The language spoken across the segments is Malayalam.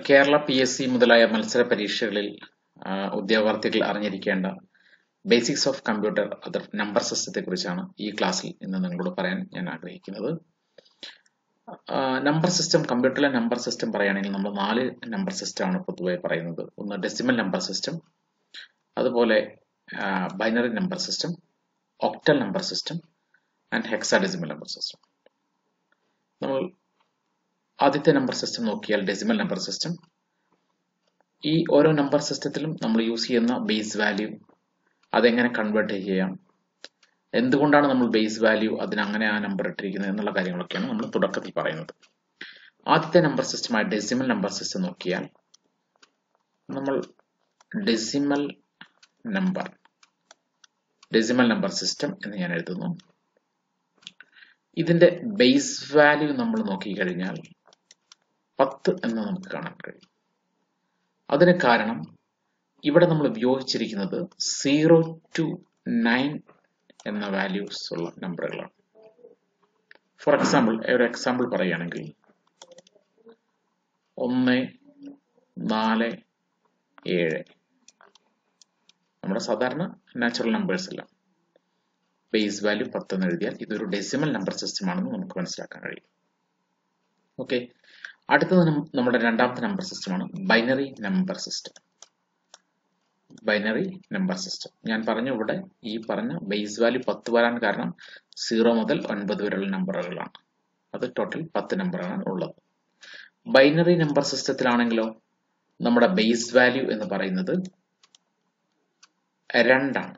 കേരള പി എസ് സി മുതലായ മത്സര പരീക്ഷകളിൽ ആ, ഉദ്യോഗാർത്ഥികൾ അറിഞ്ഞിരിക്കേണ്ട basics of computer other number സിസ്റ്റത്തെ കുറിച്ചാണ് ഈ ക്ലാസ്സിൽ ഇന്ന് നിങ്ങളോട് പറയാൻ ഞാൻ ആഗ്രഹിക്കുന്നത് നമ്പർ സിസ്റ്റം കമ്പ്യൂട്ടറിലെ നമ്പർ സിസ്റ്റം പറയുകയാണെങ്കിൽ നമ്മൾ നാല് നമ്പർ സിസ്റ്റമാണ് പൊതുവെ പറയുന്നത് ഒന്ന് ഡെസിമൽ നമ്പർ സിസ്റ്റം അതുപോലെ binary number system octal number system and hexadecimal number system നമ്മൾ ആദ്യത്തെ നമ്പർ സിസ്റ്റം നോക്കിയാൽ ഡെസിമൽ നമ്പർ സിസ്റ്റം ഈ ഓരോ നമ്പർ സിസ്റ്റത്തിലും നമ്മൾ യൂസ് ചെയ്യുന്ന ബേസ് വാല്യൂ അതെങ്ങനെ കൺവേർട്ട് ചെയ്യാം എന്തുകൊണ്ടാണ് നമ്മൾ ബേസ് വാല്യൂ അതിന് അങ്ങനെ ആ നമ്പർ ഇട്ടിരിക്കുന്നത് എന്നുള്ള കാര്യങ്ങളൊക്കെയാണ് നമ്മൾ തുടക്കത്തിൽ പറയുന്നത് ആദ്യത്തെ നമ്പർ സിസ്റ്റമായ ഡെസിമൽ നമ്പർ സിസ്റ്റം നോക്കിയാൽ നമ്മൾ decimal number decimal number system എന്ന് ഞാൻ എഴുതുന്നു ഇതിന്റെ ബേസ് വാല്യൂ നമ്മൾ നോക്കിക്കഴിഞ്ഞാൽ പത്ത് എന്ന് നമുക്ക് കാണാൻ കഴിയും അതിന് കാരണം ഇവിടെ നമ്മൾ ഉപയോഗിച്ചിരിക്കുന്നത് സീറോ ടു നയൻ എന്ന വാല്യൂസ് ഉള്ള നമ്പറുകളാണ് ഫോർ എക്സാമ്പിൾ ഒരു എക്സാമ്പിൾ പറയുകയാണെങ്കിൽ ഒന്ന് നാല് ഏഴ് നമ്മുടെ സാധാരണ നാച്ചുറൽ നമ്പേഴ്സ് എല്ലാം ബേസ് വാല്യൂ പത്ത് എന്ന് എഴുതിയാൽ ഇതൊരു ഡെസിമൽ നമ്പർ സിസ്റ്റം ആണെന്ന് നമുക്ക് മനസ്സിലാക്കാൻ കഴിയും ഓക്കെ അടുത്തത് നം- നമ്മുടെ രണ്ടാമത്തെ നമ്പർ സിസ്റ്റമാണ് binary number system binary number system ഞാൻ പറഞ്ഞു ഇവിടെ ഈ പറഞ്ഞ ബേസ് വാല്യൂ പത്ത് വരാൻ കാരണം സീറോ മുതൽ ഒൻപത് വരെയുള്ള നമ്പറുകളാണ് അത് ടോട്ടൽ പത്ത് നമ്പറാണ് ഉള്ളത് ബൈനറി നമ്പർ സിസ്റ്റത്തിലാണെങ്കിലോ നമ്മുടെ ബേസ് വാല്യൂ എന്ന് പറയുന്നത് രണ്ടാണ്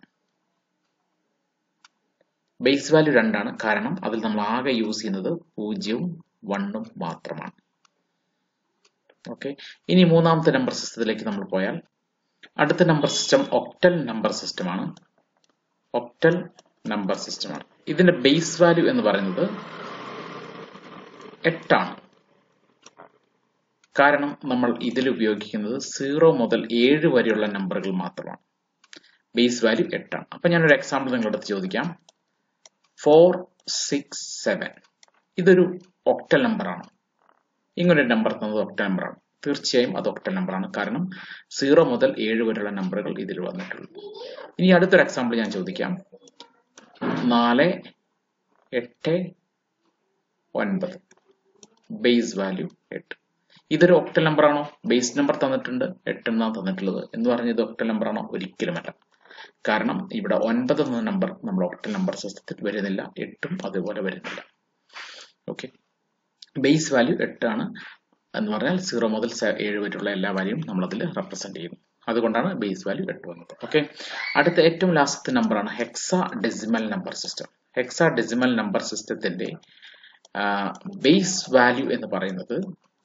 ബേസ് വാല്യൂ രണ്ടാണ് കാരണം അതിൽ നമ്മൾ ആകെ യൂസ് ചെയ്യുന്നത് പൂജ്യവും വണ്ണും മാത്രമാണ് ഓക്കെ ഇനി മൂന്നാമത്തെ നമ്പർ സിസ്റ്റത്തിലേക്ക് നമ്മൾ പോയാൽ അടുത്ത നമ്പർ സിസ്റ്റം ഒക്ടൽ നമ്പർ സിസ്റ്റമാണ് ഒക്ടൽ നമ്പർ സിസ്റ്റമാണ് ഇതിന്റെ ബേസ് വാല്യൂ എന്ന് പറയുന്നത് എട്ടാണ് കാരണം നമ്മൾ ഇതിൽ ഉപയോഗിക്കുന്നത് സീറോ മുതൽ ഏഴ് വരെയുള്ള നമ്പറുകൾ മാത്രമാണ് ബേസ് വാല്യൂ എട്ടാണ് അപ്പൊ ഞാനൊരു എക്സാമ്പിൾ നിങ്ങളുടെ അടുത്ത് ചോദിക്കാം ഫോർ സിക്സ് സെവൻ ഇതൊരു ഒക്ടൽ നമ്പറാണ് ഇങ്ങനൊരു നമ്പർ തന്നത് ഒക്ടൽ നമ്പറാണ് തീർച്ചയായും അത് ഒക്ടൽ നമ്പറാണ് കാരണം സീറോ മുതൽ ഏഴ് വരെയുള്ള നമ്പറുകൾ ഇതിൽ വന്നിട്ടുള്ളൂ ഇനി അടുത്തൊരു എക്സാമ്പിൾ ഞാൻ ചോദിക്കാം നാല് എട്ട് ഒൻപത് ബേസ് വാല്യൂ എട്ട് ഇതൊരു ഒക്ടൽ നമ്പർ ആണോ ബേസ് നമ്പർ തന്നിട്ടുണ്ട് എട്ട് എന്നാണ് തന്നിട്ടുള്ളത് എന്ന് പറഞ്ഞത് ഒക്ടൽ നമ്പർ ആണോ ഒരിക്കലുമല്ല കാരണം ഇവിടെ ഒൻപത് എന്ന നമ്പർ നമ്മൾ ഒക്ടൽ നമ്പർ സിസ്റ്റത്തിൽ വരുന്നില്ല എട്ടും അതുപോലെ വരുന്നില്ല ഓക്കെ ബേസ് വാല്യൂ എട്ടാണ് എന്ന് പറഞ്ഞാൽ സീറോ മുതൽ സെ- ഏഴ് വരെയുള്ള എല്ലാ വാല്യൂവും നമ്മൾ അതിൽ റെപ്രസെന്റ് ചെയ്യുന്നു അതുകൊണ്ടാണ് ബേസ് വാല്യൂ എട്ട് വന്നത് ഓക്കെ അടുത്ത ഏറ്റവും ലാസ്റ്റത്തെ നമ്പറാണ് hexadecimal number system hexadecimal number സിസ്റ്റത്തിന്റെ ബേസ് വാല്യൂ എന്ന് പറയുന്നത്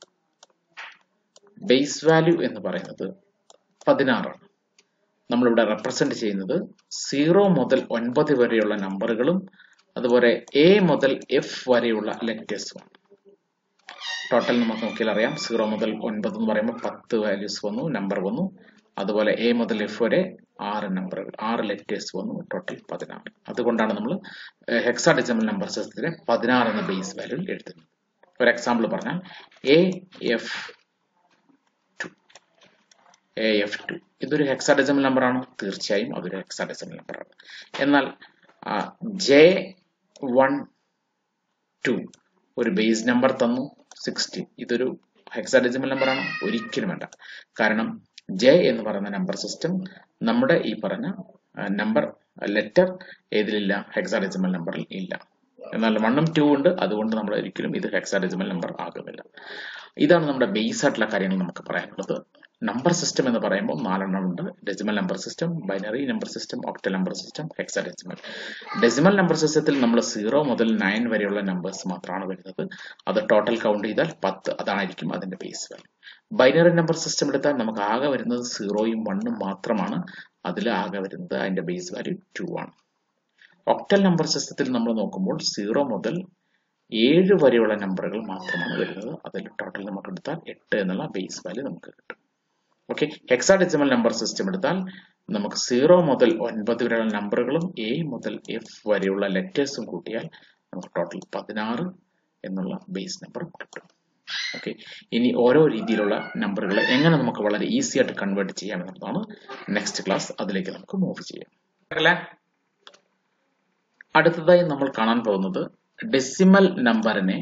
ബേസ് വാല്യൂ എന്ന് പറയുന്നത് പതിനാറാണ് നമ്മളിവിടെ റെപ്രസെന്റ് ചെയ്യുന്നത് സീറോ മുതൽ ഒൻപത് വരെയുള്ള നമ്പറുകളും അതുപോലെ എ മുതൽ എഫ് വരെയുള്ള ലെറ്റേഴ്സുമാണ് ടോട്ടൽ നമുക്ക് നോക്കിയാൽ അറിയാം സീറോ മുതൽ ഒൻപത് എന്ന് പറയുമ്പോൾ പത്ത് വാല്യൂസ് വന്നു നമ്പർ വന്നു അതുപോലെ എ മുതൽ എഫ് വരെ ആറ് നമ്പറുകൾ ആറ് ലെറ്റേഴ്സ് വന്നു ടോട്ടൽ പതിനാറ് അതുകൊണ്ടാണ് നമ്മൾ ഹെക്സാഡെസിമൽ നമ്പർ സിസ്റ്റത്തിലെ പതിനാറ് എന്ന ബേസ് വാല്യൂ എഴുതുന്നത് ഒരു എക്സാമ്പിൾ പറഞ്ഞാൽ A F two A F two ഇതൊരു ഹെക്സാഡെസിമൽ നമ്പറാണോ തീർച്ചയായും അതൊരു ഹെക്സാഡെസിമൽ നമ്പറാണ് എന്നാൽ ജെ വൺ ടു ഒരു ബേസ് നമ്പർ തന്നു സിക്സ്റ്റീൻ ഇതൊരു ഹെക്സാഡെസിമൽ നമ്പറാണോ ഒരിക്കലും വേണ്ട കാരണം ജെ എന്ന് പറയുന്ന നമ്പർ സിസ്റ്റം നമ്മുടെ ഈ പറഞ്ഞ നമ്പർ ലെറ്റർ ഏതിലില്ല ഹെക്സാഡെസിമൽ നമ്പറിൽ ഇല്ല എന്നാൽ വണ്ണും ടു ഉണ്ട് അതുകൊണ്ട് നമ്മൾ ഒരിക്കലും ഇത് ഹെക്സാഡെസിമൽ നമ്പർ ആകുന്നില്ല ഇതാണ് നമ്മുടെ ബേസ് ആയിട്ടുള്ള കാര്യങ്ങൾ നമുക്ക് പറയാനുള്ളത് നമ്പർ സിസ്റ്റം എന്ന് പറയുമ്പോൾ നാലെണ്ണം ഉണ്ട് decimal number system binary number system octal number system hexadecimal decimal number സിസ്റ്റത്തിൽ നമ്മൾ സീറോ മുതൽ നയൻ വരെയുള്ള നമ്പേഴ്സ് മാത്രമാണ് വരുന്നത് അത് ടോട്ടൽ കൗണ്ട് ചെയ്താൽ പത്ത് അതായിരിക്കും അതിന്റെ base value binary number system എടുത്താൽ നമുക്ക് ആകെ വരുന്നത് സീറോയും വണ്ണും മാത്രമാണ് അതിൽ ആകെ വരുന്നത് അതിന്റെ ബേസ് വാല്യൂ ടു ആണ് ഒക്ടൽ നമ്പർ സിസ്റ്റത്തിൽ നമ്മൾ നോക്കുമ്പോൾ സീറോ മുതൽ ഏഴ് വരെയുള്ള നമ്പറുകൾ മാത്രമാണ് വരുന്നത് അതിൽ ടോട്ടൽ നമുക്ക് എടുത്താൽ എട്ട് എന്നുള്ള ബേസ് വാല്യൂ നമുക്ക് കിട്ടും ഓക്കെ ഹെക്സാഡെസിമൽ നമ്പർ സിസ്റ്റം എടുത്താൽ നമുക്ക് സീറോ മുതൽ ഒൻപത് വരെയുള്ള നമ്പറുകളും എ മുതൽ എഫ് വരെയുള്ള ലെറ്റേഴ്സും കൂട്ടിയാൽ നമുക്ക് ടോട്ടൽ പതിനാറ് എന്നുള്ള ബേസ് നമ്പറും കിട്ടും ഓക്കെ ഇനി ഓരോ രീതിയിലുള്ള നമ്പറുകൾ എങ്ങനെ നമുക്ക് വളരെ ഈസി ആയിട്ട് കൺവേർട്ട് ചെയ്യാം എന്നുള്ളതാണ് നെക്സ്റ്റ് ക്ലാസ് അതിലേക്ക് നമുക്ക് മൂവ് ചെയ്യാം അല്ലേ അടുത്തതായി നമ്മൾ കാണാൻ പോകുന്നത് ഡെസിമൽ നമ്പറിനെ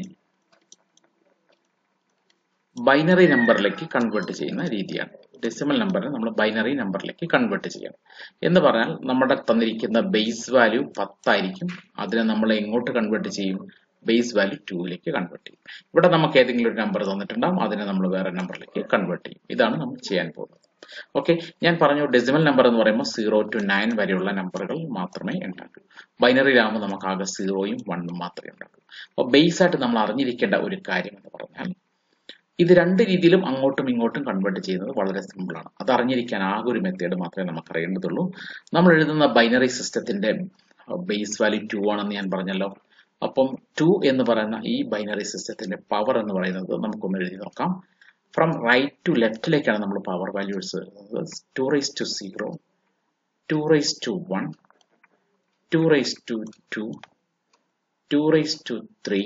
ബൈനറി നമ്പറിലേക്ക് കൺവേർട്ട് ചെയ്യുന്ന രീതിയാണ് ഡെസിമൽ നമ്പറിനെ നമ്മൾ ബൈനറി നമ്പറിലേക്ക് കൺവേർട്ട് ചെയ്യണം എന്ന് പറഞ്ഞാൽ നമ്മുടെ തന്നിരിക്കുന്ന ബേസ് വാല്യൂ പത്തായിരിക്കും അതിനെ നമ്മൾ എങ്ങോട്ട് കൺവേർട്ട് ചെയ്യും ബേസ് വാല്യൂ ടൂവിലേക്ക് കൺവേർട്ട് ചെയ്യും ഇവിടെ നമുക്ക് ഏതെങ്കിലും ഒരു നമ്പർ തന്നിട്ടുണ്ടാവും അതിനെ നമ്മൾ വേറെ നമ്പറിലേക്ക് കൺവേർട്ട് ചെയ്യും ഇതാണ് നമ്മൾ ചെയ്യാൻ പോകുന്നത് ഓക്കെ ഞാൻ പറഞ്ഞു ഡെസിമൽ നമ്പർ എന്ന് പറയുമ്പോൾ സീറോ ടു നയൻ വരെയുള്ള നമ്പറുകൾ മാത്രമേ ഉണ്ടാക്കൂ ബൈനറിയിലാകുമ്പോൾ നമുക്ക് ആകെ സീറോയും വണ്ണും മാത്രമേ ഉണ്ടാക്കൂ അപ്പോൾ ബേസ് ആയിട്ട് നമ്മൾ അറിഞ്ഞിരിക്കേണ്ട ഒരു കാര്യം എന്ന് പറഞ്ഞാൽ ഇത് രണ്ട് രീതിയിലും അങ്ങോട്ടും ഇങ്ങോട്ടും കൺവേർട്ട് ചെയ്യുന്നത് വളരെ സിമ്പിൾ ആണ് അത് അറിഞ്ഞിരിക്കാൻ ആകെ ഒരു മെത്തേഡ് മാത്രമേ നമുക്ക് അറിയേണ്ടതുള്ളൂ നമ്മൾ എഴുതുന്ന ബൈനറി സിസ്റ്റത്തിന്റെ ബേസ് വാല്യൂ ടു ആണെന്ന് ഞാൻ പറഞ്ഞല്ലോ അപ്പം ടു എന്ന് പറയുന്ന ഈ ബൈനറി സിസ്റ്റത്തിന്റെ പവർ എന്ന് പറയുന്നത് നമുക്കൊന്ന് എഴുതി നോക്കാം ഫ്രം റൈറ്റ് ടു ലെഫ്റ്റിലേക്കാണ് നമ്മൾ പവർ വാല്യൂസ് എഴുതുന്നത് two raise to zero two raise to one two raise to two two raise to three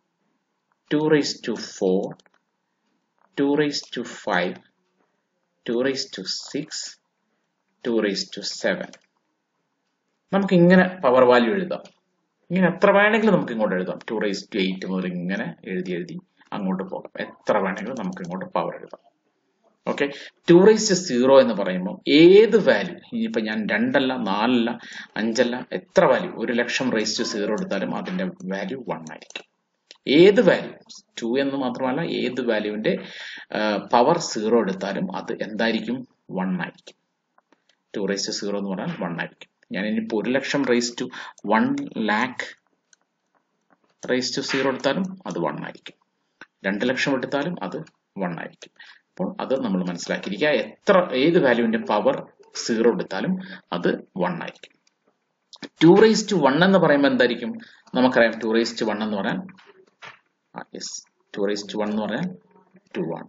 two raise to four 2 raised to 5, 2 raised to 6, 2 raised to 7. നമുക്ക് ഇങ്ങനെ പവർ വാല്യൂ എഴുതാം ഇങ്ങനെ എത്ര വേണമെങ്കിലും നമുക്ക് ഇങ്ങോട്ട് എഴുതാം ടു റൈസ് ടു എയ്റ്റ് മുതൽ ഇങ്ങനെ എഴുതി എഴുതി അങ്ങോട്ട് പോകാം എത്ര വേണമെങ്കിലും നമുക്ക് ഇങ്ങോട്ട് പവർ എഴുതാം okay two raise to zero എന്ന് പറയുമ്പോൾ ഏത് വാല്യൂ ഇനിയിപ്പോൾ ഞാൻ രണ്ടല്ല നാലല്ല അഞ്ചല്ല എത്ര വാല്യൂ ഒരു ലക്ഷം റൈസ് ടു സീറോ എടുത്താലും അതിന്റെ വാല്യൂ വൺ ആയിരിക്കും ഏത് വാല്യൂ ടു എന്ന് മാത്രമല്ല ഏത് വാല്യൂവിന്റെ പവർ സീറോ എടുത്താലും അത് എന്തായിരിക്കും വൺ ആയിരിക്കും ടു റേസ് ടു സീറോ എന്ന് പറഞ്ഞാൽ വൺ ആയിരിക്കും ഞാൻ ഇനിയിപ്പോൾ ഒരു lakh raise to one lakh raise to zero എടുത്താലും അത് വൺ ആയിരിക്കും രണ്ട് ലക്ഷം എടുത്താലും അത് വൺ ആയിരിക്കും അപ്പോൾ അത് നമ്മൾ മനസ്സിലാക്കിയിരിക്കുക എത്ര ഏത് വാല്യൂവിന്റെ പവർ സീറോ എടുത്താലും അത് വൺ ആയിരിക്കും ടു റേസ് ടു വൺ എന്ന് പറയുമ്പോൾ എന്തായിരിക്കും നമുക്കറിയാം ടു റേസ് ടു വൺ എന്ന് പറയാൻ yes two raise to one എന്ന് പറഞ്ഞാൽ ടു ആണ്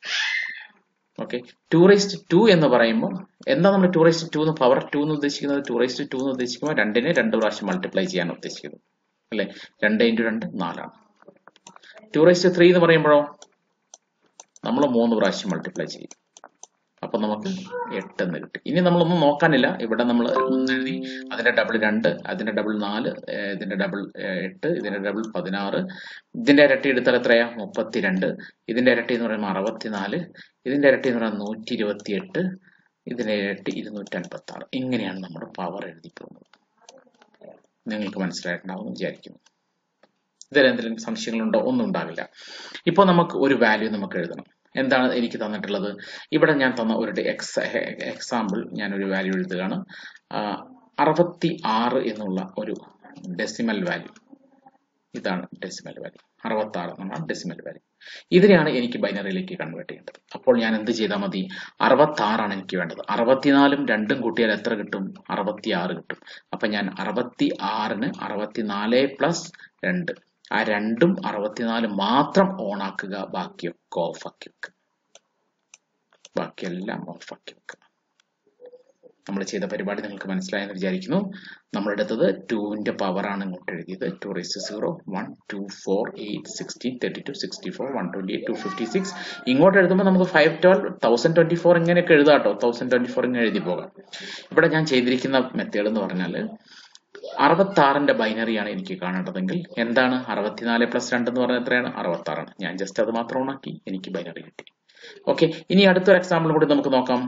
ഓക്കെ ടു റേസ്റ്റ് ടു എന്ന് പറയുമ്പോൾ എന്താ നമ്മൾ ടു റേസ്റ്റ് ടു എന്ന് പവർ ടു എന്ന് ഉദ്ദേശിക്കുന്നത് ടു റേസ്റ്റ് ടു എന്ന് ഉദ്ദേശിക്കുമ്പോൾ രണ്ടിനെ രണ്ട് പ്രാവശ്യം മൾട്ടിപ്ലൈ ചെയ്യാൻ ഉദ്ദേശിക്കുന്നത് അല്ലെ രണ്ട് ഇൻറ്റു രണ്ട് നാലാണ് ടു റേസ്റ്റ് ത്രീ എന്ന് പറയുമ്പോഴോ നമ്മൾ മൂന്ന് പ്രാവശ്യം മൾട്ടിപ്ലൈ ചെയ്യും അപ്പൊ നമുക്ക് എട്ട് എന്ന് കിട്ടി ഇനി നമ്മളൊന്നും നോക്കാനില്ല ഇവിടെ നമ്മൾ ഒന്ന് എഴുതി അതിന്റെ ഡബിൾ രണ്ട് അതിന്റെ ഡബിൾ നാല് ഇതിന്റെ ഡബിൾ എട്ട് ഇതിന്റെ ഡബിൾ പതിനാറ് ഇതിന്റെ ഇരട്ടി എടുത്താൽ എത്രയാ മുപ്പത്തിരണ്ട് ഇതിന്റെ ഇരട്ടി എന്ന് പറയുമ്പോൾ അറുപത്തിനാല് ഇതിന്റെ ഇരട്ടി എന്ന് പറയുന്നത് നൂറ്റി ഇരുപത്തി എട്ട് ഇതിന്റെ ഇരട്ടി ഇരുന്നൂറ്റി അൻപത്തി ആറ് ഇങ്ങനെയാണ് നമ്മൾ പവർ എഴുതി പോകുന്നത് നിങ്ങൾക്ക് മനസ്സിലായിട്ടുണ്ടാവും വിചാരിക്കുന്നു ഇതിൽ എന്തെങ്കിലും സംശയങ്ങളുണ്ടോ ഒന്നും ഉണ്ടാകില്ല ഇപ്പോൾ നമുക്ക് ഒരു വാല്യൂ നമുക്ക് എഴുതണം എന്താണ് എനിക്ക് തന്നിട്ടുള്ളത് ഇവിടെ ഞാൻ തന്ന ഒരു എക്സ് എക്സാമ്പിൾ ഞാൻ ഒരു വാല്യൂ എഴുതുകയാണ് അറുപത്തി ആറ് എന്നുള്ള ഒരു ഡെസിമൽ വാല്യൂ ഇതാണ് ഡെസിമൽ വാല്യൂ അറുപത്തി ആറ് എന്നാണ് ഡെസിമൽ വാല്യൂ ഇതിനെയാണ് എനിക്ക് ബൈനറിയിലേക്ക് കൺവേർട്ട് ചെയ്യേണ്ടത് അപ്പോൾ ഞാൻ എന്ത് ചെയ്താൽ മതി അറുപത്തി ആറാണ് എനിക്ക് വേണ്ടത് അറുപത്തിനാലും രണ്ടും കൂട്ടിയാൽ എത്ര കിട്ടും അറുപത്തി ആറ് കിട്ടും അപ്പൊ ഞാൻ അറുപത്തി ആറിന് അറുപത്തിനാല് പ്ലസ് രണ്ട് ആ രണ്ടും അറുപത്തിനാല് മാത്രം ഓൺ ആക്കുക ബാക്കിയൊക്കെ ഓഫ് ആക്കി വെക്കുക ബാക്കിയെല്ലാം ഓഫ് ആക്കി വെക്കുക നമ്മൾ ചെയ്ത പരിപാടി നിങ്ങൾക്ക് മനസ്സിലായെന്ന് വിചാരിക്കുന്നു നമ്മൾ എടുത്തത് ടുവിന്റെ പവർ ആണ് ഇങ്ങോട്ട് എഴുതിയത് two raise zero one two four eight sixteen thirty two sixty four one twenty eight two fifty six ഇങ്ങോട്ട് എഴുതുമ്പോൾ നമുക്ക് five twelve thousand twenty four ഇങ്ങനെയൊക്കെ എഴുതാട്ടോ തൗസൻഡ് ട്വന്റി ഫോർ ഇങ്ങനെ എഴുതി പോകാം ഇവിടെ ഞാൻ ചെയ്തിരിക്കുന്ന മെത്തേഡ് എന്ന് പറഞ്ഞാൽ അറുപത്തി ആറിന്റെ ബൈനറിയാണ് എനിക്ക് കാണേണ്ടതെങ്കിൽ എന്താണ് അറുപത്തിനാല് പ്ലസ് രണ്ട് എന്ന് പറഞ്ഞാൽ എത്രയാണ് അറുപത്തി ആറാണ് ഞാൻ ജസ്റ്റ് അത് മാത്രം ഓണാക്കി എനിക്ക് ബൈനറി കിട്ടി ഓക്കെ ഇനി അടുത്തൊരു എക്സാമ്പിൾ കൂടി നമുക്ക് നോക്കാം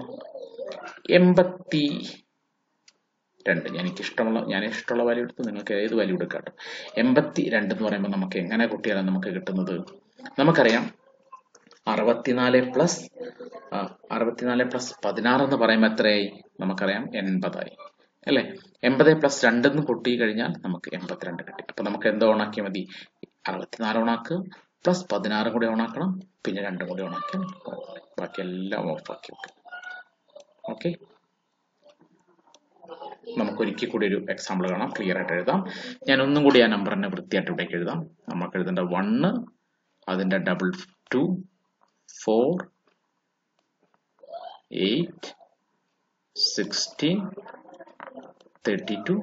എൺപത്തി രണ്ട് ഞാൻ എനിക്ക് ഇഷ്ടമുള്ള ഞാൻ ഇഷ്ടമുള്ള വാല്യൂ എടുത്ത് നിങ്ങൾക്ക് ഏത് വാല്യൂ എടുക്കാം കേട്ടോ എൺപത്തി രണ്ട് എന്ന് പറയുമ്പോൾ നമുക്ക് എങ്ങനെ കുട്ടികളെ നമുക്ക് കിട്ടുന്നത് നമുക്കറിയാം അറുപത്തിനാല് പ്ലസ് അറുപത്തിനാല് പ്ലസ് പതിനാറ് എന്ന് പറയുമ്പോൾ എത്രയായി നമുക്കറിയാം എൺപതായി അല്ലെ എൺപത് പ്ലസ് രണ്ടെന്ന് കൂട്ടി കഴിഞ്ഞാൽ നമുക്ക് എൺപത്തിരണ്ട് കിട്ടി അപ്പൊ നമുക്ക് എന്താ ഓണാക്കിയാൽ മതി അറുപത്തിനാല് ഓണാക്കുക പ്ലസ് പതിനാറും കൂടി ഓണാക്കണം പിന്നെ രണ്ടും കൂടി ഓണാക്കിയാൽ ബാക്കി എല്ലാം ഓഫ് ആക്കി വെക്കും ഓക്കെ നമുക്ക് ഒരിക്കൽ കൂടി ഒരു എക്സാമ്പിൾ കാണാം ക്ലിയർ ആയിട്ട് എഴുതാം ഞാൻ ഒന്നും കൂടി ആ നമ്പറിനെ വൃത്തിയായിട്ട് ഇവിടേക്ക് എഴുതാം നമുക്ക് എഴുതേണ്ട വണ്ണ് അതിന്റെ double two four eight sixteen thirty two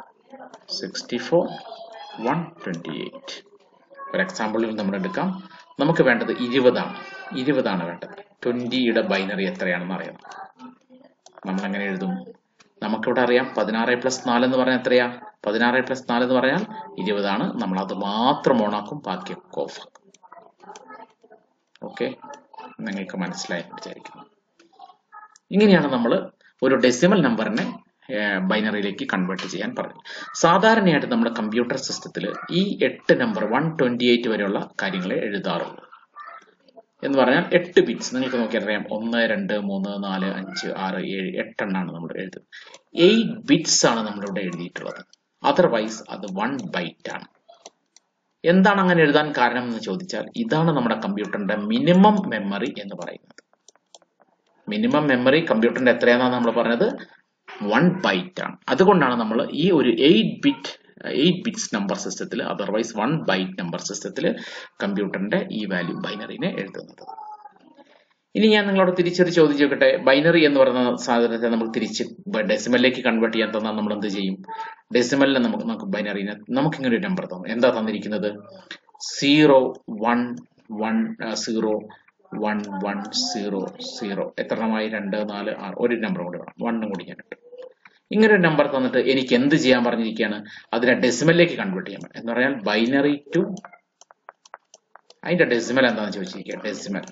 sixty four one twenty eight ഒരു എക്സാമ്പിളിൽ നമ്മൾ എടുക്കാം നമുക്ക് വേണ്ടത് ഇരുപതാണ് ഇരുപതാണ് വേണ്ടത് ട്വന്റിയുടെ ബൈനറി എത്രയാണെന്ന് അറിയണം നമ്മൾ എങ്ങനെ എഴുതും നമുക്കിവിടെ അറിയാം പതിനാറ് പ്ലസ് നാല് എന്ന് പറഞ്ഞാൽ എത്രയാ പതിനാറ് പ്ലസ് നാല് എന്ന് പറഞ്ഞാൽ ഇരുപതാണ് നമ്മൾ അത് മാത്രം ഓണാക്കും ബാക്കിയൊക്കെ ഓഫ് ആക്കും ഓക്കെ നിങ്ങൾക്ക് മനസ്സിലായി എന്ന് വിചാരിക്കുന്നു ഇങ്ങനെയാണ് നമ്മൾ ഒരു ഡെസിമൽ നമ്പറിനെ ബൈനറിയിലേക്ക് കൺവേർട്ട് ചെയ്യാൻ പറഞ്ഞു സാധാരണയായിട്ട് നമ്മുടെ കമ്പ്യൂട്ടർ സിസ്റ്റത്തിൽ ഈ എട്ട് നമ്പർ വൺ ട്വന്റി എയ്റ്റ് വരെയുള്ള കാര്യങ്ങളെ എഴുതാറുള്ളൂ എന്ന് പറഞ്ഞാൽ എട്ട് ബിറ്റ്സ് നിങ്ങൾക്ക് നോക്കിയാൽ അറിയാം ഒന്ന് രണ്ട് മൂന്ന് നാല് അഞ്ച് ആറ് ഏഴ് എട്ടെണ്ണാണ് നമ്മൾ എഴുതുന്നത് എയ്റ്റ് ബിറ്റ്സ് ആണ് നമ്മളിവിടെ എഴുതിയിട്ടുള്ളത് അതർവൈസ് അത് വൺ ബൈറ്റ് ആണ് എന്താണ് അങ്ങനെ എഴുതാൻ കാരണം എന്ന് ചോദിച്ചാൽ ഇതാണ് നമ്മുടെ കമ്പ്യൂട്ടറിന്റെ മിനിമം മെമ്മറി എന്ന് പറയുന്നത് മിനിമം മെമ്മറി കമ്പ്യൂട്ടറിന്റെ എത്രയാണെന്നാണ് നമ്മൾ പറഞ്ഞത് വൺ ബൈറ്റ് ആണ് അതുകൊണ്ടാണ് നമ്മൾ ഈ ഒരു eight bit eight bits number സിസ്റ്റത്തിൽ അതർവൈസ് വൺ ബൈറ്റ് നമ്പർ സിസ്റ്റത്തിൽ കമ്പ്യൂട്ടറിന്റെ ഈ വാല്യൂ ബൈനറിനെ എഴുതുന്നത് ഇനി ഞാൻ നിങ്ങളോട് തിരിച്ചൊരു ചോദ്യം ചോദിക്കട്ടെ ബൈനറി എന്ന് പറയുന്ന സാധനത്തെ നമ്മൾ തിരിച്ച് ഡെസിമലിലേക്ക് കൺവേർട്ട് ചെയ്യാൻ തന്നാൽ നമ്മൾ എന്ത് ചെയ്യും ഡെസിമലിനെ നമുക്ക് നമുക്ക് ബൈനറിനെ നമുക്ക് ഇങ്ങനെ ഒരു നമ്പർ തന്നു എന്താ തന്നിരിക്കുന്നത് zero one one zero one one zero zero എത്രണ്ണമായി രണ്ട് നാല് ആറ് ഒരു നമ്പർ കൂടി വേണം വണ്ണും കൂടി ഞാൻ ഇട്ടു ഇങ്ങനെ ഒരു നമ്പർ തന്നിട്ട് എനിക്ക് എന്ത് ചെയ്യാൻ പറഞ്ഞിരിക്കുകയാണ് അതിനെ ഡെസിമലിലേക്ക് കൺവേർട്ട് ചെയ്യാൻ എന്ന് പറഞ്ഞാൽ ബൈനറി ടു അതിന്റെ ഡെസിമൽ എന്താണെന്ന് ചോദിച്ചിരിക്കുക ഡെസിമൽ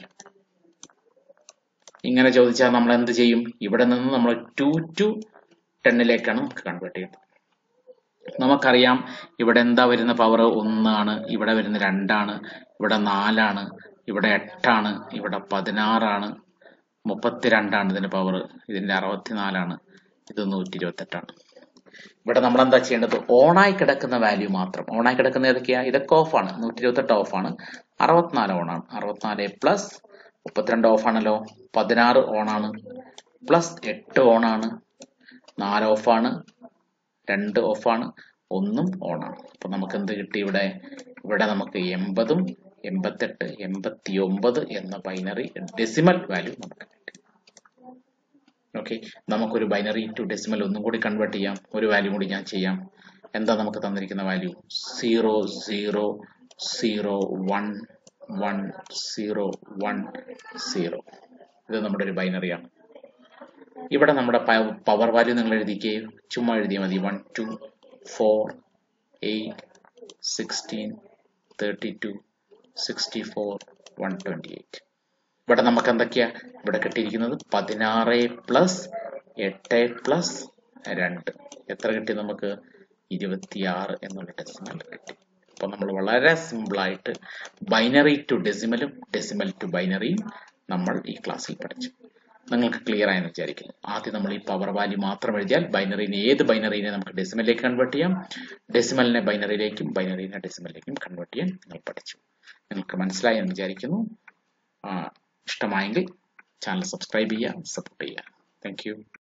ഇങ്ങനെ ചോദിച്ചാൽ നമ്മൾ എന്ത് ചെയ്യും ഇവിടെ നിന്ന് നമ്മൾ ടു ടു ടെന്നിലേക്കാണ് നമുക്ക് കൺവേർട്ട് ചെയ്യുന്നത് നമുക്കറിയാം ഇവിടെ എന്താ വരുന്ന പവർ ഒന്നാണ് ഇവിടെ വരുന്ന രണ്ടാണ് ഇവിടെ നാലാണ് ഇവിടെ എട്ടാണ് ഇവിടെ പതിനാറാണ് മുപ്പത്തിരണ്ടാണ് ഇതിന്റെ പവർ ഇതിന്റെ അറുപത്തിനാലാണ് ഇത് നൂറ്റി ഇരുപത്തെട്ടാണ് ഇവിടെ നമ്മൾ എന്താ ചെയ്യേണ്ടത് ഓണായി കിടക്കുന്ന വാല്യൂ മാത്രം ഓണായി കിടക്കുന്ന ഏതൊക്കെയാ ഇതൊക്കെ ഓഫാണ് നൂറ്റി ഇരുപത്തെട്ട് ഓഫാണ് അറുപത്തിനാല് ഓണാണ് അറുപത്തിനാല് പ്ലസ് മുപ്പത്തിരണ്ട് ഓഫാണല്ലോ പതിനാറ് ഓണാണ് പ്ലസ് എട്ട് ഓണാണ് നാല് ഓഫാണ് രണ്ട് ഓഫാണ് ഒന്നും ഓണാണ് അപ്പൊ നമുക്ക് എന്ത് കിട്ടി ഇവിടെ ഇവിടെ നമുക്ക് എൺപതും എൺപത്തെട്ട് എൺപത്തി ഒമ്പത് എന്ന ബൈനറി ഡെസിമൽ വാല്യൂ നമുക്ക് കിട്ടി ഓക്കെ നമുക്കൊരു ബൈനറി ടു ഡെസിമൽ ഒന്നും കൂടി കൺവേർട്ട് ചെയ്യാം ഒരു വാല്യൂ കൂടി ഞാൻ ചെയ്യാം എന്താ നമുക്ക് തന്നിരിക്കുന്ന value zero zero zero one one zero one zero ഇത് നമ്മുടെ ഒരു ബൈനറിയാണ് ഇവിടെ നമ്മുടെ പവർ വാല്യൂ നിങ്ങൾ എഴുതിക്കുകയും ചുമ്മാ എഴുതിയാൽ മതി one two four eight sixteen thirty two sixty four one twenty eight ഇവിടെ നമുക്ക് എന്തൊക്കെയാ ഇവിടെ കിട്ടിയിരിക്കുന്നത് പതിനാറ് പ്ലസ് എട്ട് പ്ലസ് രണ്ട് എത്ര കിട്ടി നമുക്ക് ഇരുപത്തിയാറ് എന്നുള്ള ഡെസിമൽ കിട്ടി അപ്പൊ നമ്മൾ വളരെ സിമ്പിൾ ആയിട്ട് ബൈനറി ടു ഡെസിമലും ഡെസിമൽ ടു ബൈനറിയും നമ്മൾ ഈ ക്ലാസ്സിൽ പഠിച്ചു നിങ്ങൾക്ക് ക്ലിയർ ആയെന്ന് വിചാരിക്കുന്നു ആദ്യം നമ്മൾ ഈ പവർ വാല്യൂ മാത്രം എഴുതിയാൽ ബൈനറിനെ ഏത് ബൈനറിനെ നമുക്ക് ഡെസിമലിലേക്ക് കൺവേർട്ട് ചെയ്യാം ഡെസിമലിനെ ബൈനറിയിലേക്കും ബൈനറിനെ ഡെസിമലിലേക്കും കൺവേർട്ട് ചെയ്യാൻ നിങ്ങൾ പഠിച്ചു നിങ്ങൾക്ക് മനസ്സിലായി എന്ന് വിചാരിക്കുന്നു ഇഷ്ടമായെങ്കിൽ ചാനൽ സബ്സ്ക്രൈബ് ചെയ്യുക സപ്പോർട്ട് ചെയ്യുക താങ്ക്